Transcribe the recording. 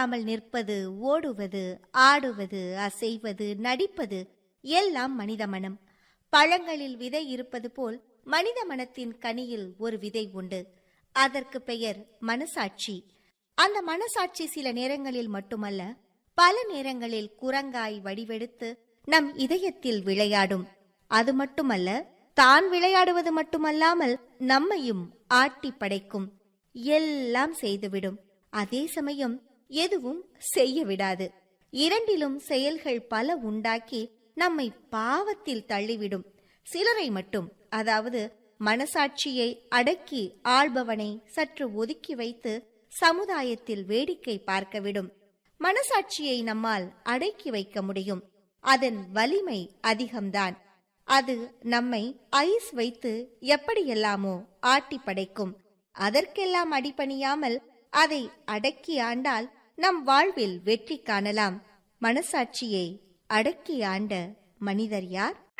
இல்லாமல் நிற்பது ஓடுவது ஆடுவது அசைவது நடிப்பது எல்லாம் மனித மனம் பழங்களில் விதை இருப்பது போல் மனித மனத்தின் கனியில் ஒரு விதை உண்டு அதற்கு பெயர் மனசாட்சி அந்த மனசாட்சி சில நேரங்களில் மட்டுமல்ல பல நேரங்களில் குரங்காய் வடிவெடுத்து நம் இதயத்தில் விளையாடும் அது மட்டுமல்ல தான் விளையாடுவது மட்டுமல்லாமல் நம்மையும் ஆட்டி படைக்கும் எல்லாம் செய்துவிடும் அதே சமயம் எதுவும் செய்ய விடாது இரண்டிலும் செயல்கள் பல உண்டாக்கி நம்மை பாவத்தில் தள்ளிவிடும் சிலரை மட்டும் அதாவது மனசாட்சியை அடக்கி ஆள்பவனை சற்று ஒதுக்கி வைத்து சமுதாயத்தில் வேடிக்கை பார்க்க விடும் மனசாட்சியை நம்மால் அடக்கி வைக்க முடியும் அதன் வலிமை அதிகம்தான் அது நம்மை ஐஸ் வைத்து எப்படியெல்லாமோ ஆட்டி படைக்கும் அதற்கெல்லாம் அடிபணியாமல் அதை அடக்கி ஆண்டால் நம் வாழ்வில் வெற்றி காணலாம் மனசாட்சியை அடக்கி ஆண்ட மனிதர் யார்